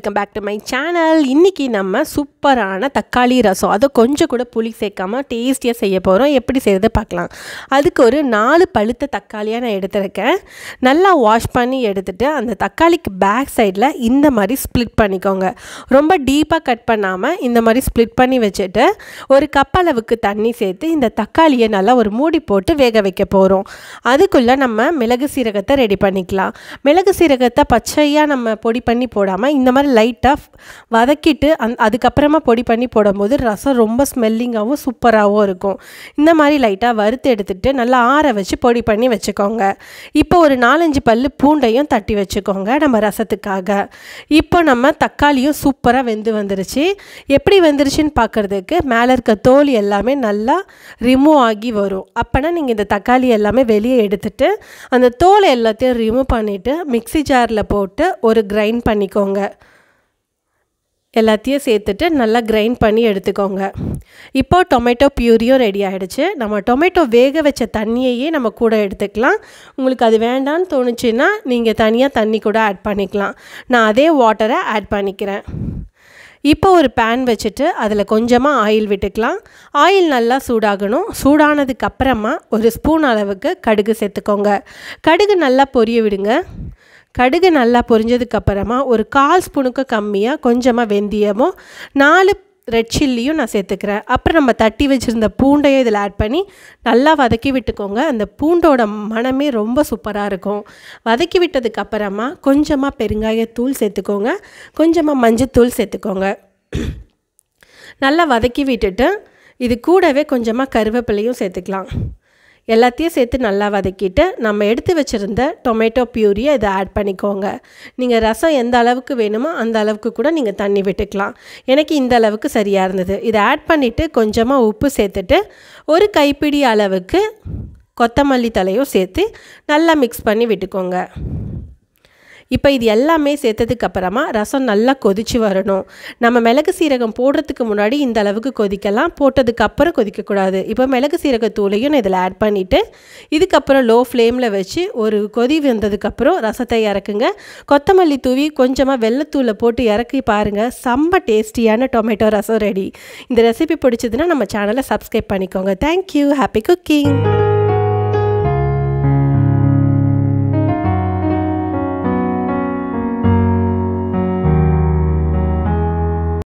welcome back to my channel இன்றைக்கி நம்ம சூப்பரான தக்காளி ரசம் அதை கொஞ்சம் கூட புளி சேர்க்காம டேஸ்டியாக செய்ய போகிறோம் எப்படி செய்யறது பார்க்கலாம் அதுக்கு ஒரு நாலு பழுத்த தக்காளியாக நான் எடுத்திருக்கேன் நல்லா வாஷ் பண்ணி எடுத்துட்டு அந்த தக்காளிக்கு பேக் சைடில் இந்த மாதிரி ஸ்ப்ளிட் பண்ணிக்கோங்க ரொம்ப டீப்பாக கட் பண்ணாமல் இந்த மாதிரி ஸ்ப்ளிட் பண்ணி வச்சுட்டு ஒரு கப் அளவுக்கு தண்ணி சேர்த்து இந்த தக்காளியை நல்லா ஒரு மூடி போட்டு வேக வைக்க போகிறோம் அதுக்குள்ளே நம்ம மிளகு சீரகத்தை ரெடி பண்ணிக்கலாம் மிளகு சீரகத்தை பச்சையாக நம்ம பொடி பண்ணி போடாமல் இந்த மாதிரி லைட்டாக வதக்கிட்டு அந் அதுக்கப்புறமா பொடி பண்ணி போடும்போது ரசம் ரொம்ப ஸ்மெல்லிங்காகவும் சூப்பராகவும் இருக்கும் இந்த மாதிரி லைட்டாக வறுத்து எடுத்துட்டு நல்லா ஆற வச்சு பொடி பண்ணி வச்சுக்கோங்க இப்போ ஒரு நாலஞ்சு பல்லு பூண்டையும் தட்டி வச்சுக்கோங்க நம்ம ரசத்துக்காக இப்போ நம்ம தக்காளியும் சூப்பராக வெந்து வந்துருச்சு எப்படி வெந்துருச்சுன்னு பார்க்குறதுக்கு மேலே இருக்க தோல் எல்லாமே நல்லா ரிமூவ் ஆகி வரும் அப்போனா நீங்கள் இந்த தக்காளி எல்லாமே வெளியே எடுத்துட்டு அந்த தோலை எல்லாத்தையும் ரிமூவ் பண்ணிவிட்டு மிக்ஸி ஜாரில் போட்டு ஒரு கிரைண்ட் பண்ணிக்கோங்க எல்லாத்தையும் சேர்த்துட்டு நல்லா கிரைண்ட் பண்ணி எடுத்துக்கோங்க இப்போ டொமேட்டோ பியூரியும் ரெடி ஆகிடுச்சு நம்ம டொமேட்டோ வேக வச்ச தண்ணியையே நம்ம கூட எடுத்துக்கலாம் உங்களுக்கு அது வேண்டான்னு தோணுச்சுன்னா நீங்கள் தனியாக தண்ணி கூட ஆட் பண்ணிக்கலாம் நான் அதே வாட்டரை ஆட் பண்ணிக்கிறேன் இப்போ ஒரு பேன் வச்சுட்டு அதில் கொஞ்சமாக ஆயில் விட்டுக்கலாம் ஆயில் நல்லா சூடாகணும் சூடானதுக்கு அப்புறமா ஒரு ஸ்பூன் அளவுக்கு கடுகு சேர்த்துக்கோங்க கடுகு நல்லா பொரிய விடுங்க கடுகு நல்லா பொரிஞ்சதுக்கப்புறமா ஒரு கால் ஸ்பூனுக்கு கம்மியாக கொஞ்சமாக வெந்தயமும் நாலு ரெட் சில்லியும் நான் சேர்த்துக்கிறேன் அப்புறம் நம்ம தட்டி வச்சுருந்த பூண்டையும் இதில் ஆட் பண்ணி நல்லா வதக்கி விட்டுக்கோங்க அந்த பூண்டோட மனமே ரொம்ப சூப்பராக இருக்கும் வதக்கி விட்டதுக்கு அப்புறமா கொஞ்சமாக பெருங்காயத்தூள் சேர்த்துக்கோங்க கொஞ்சமாக மஞ்சத்தூள் சேர்த்துக்கோங்க நல்லா வதக்கி விட்டுட்டு இது கூடவே கொஞ்சமாக கருவேப்பிலையும் சேர்த்துக்கலாம் எல்லாத்தையும் சேர்த்து நல்லா வதக்கிட்டு நம்ம எடுத்து வச்சுருந்த டொமேட்டோ பியூரியை இதை ஆட் பண்ணிக்கோங்க நீங்கள் ரசம் எந்த அளவுக்கு வேணுமோ அந்த அளவுக்கு கூட நீங்கள் தண்ணி விட்டுக்கலாம் எனக்கு இந்த அளவுக்கு சரியாக இருந்தது இதை ஆட் பண்ணிவிட்டு கொஞ்சமாக உப்பு சேர்த்துட்டு ஒரு கைப்பிடி அளவுக்கு கொத்தமல்லி தலையும் சேர்த்து நல்லா மிக்ஸ் பண்ணி விட்டுக்கோங்க இப்போ இது எல்லாமே சேர்த்ததுக்கு அப்புறமா ரசம் நல்லா கொதிச்சு வரணும் நம்ம மிளகு சீரகம் போடுறதுக்கு முன்னாடி இந்த அளவுக்கு கொதிக்கலாம் போட்டதுக்கு அப்புறம் கொதிக்கக்கூடாது இப்போ மிளகு சீரகத்தூளையும் நான் இதில் ஆட் பண்ணிவிட்டு இதுக்கப்புறம் லோ ஃப்ளேமில் வச்சு ஒரு கொதி வந்ததுக்கப்புறம் ரசத்தை இறக்குங்க கொத்தமல்லி தூவி கொஞ்சமாக வெள்ளத்தூளை போட்டு இறக்கி பாருங்கள் செம்ம டேஸ்டியான டொமேட்டோ ரசம் ரெடி இந்த ரெசிபி பிடிச்சதுன்னா நம்ம சேனலை சப்ஸ்கிரைப் பண்ணிக்கோங்க தேங்க்யூ ஹாப்பி குக்கிங்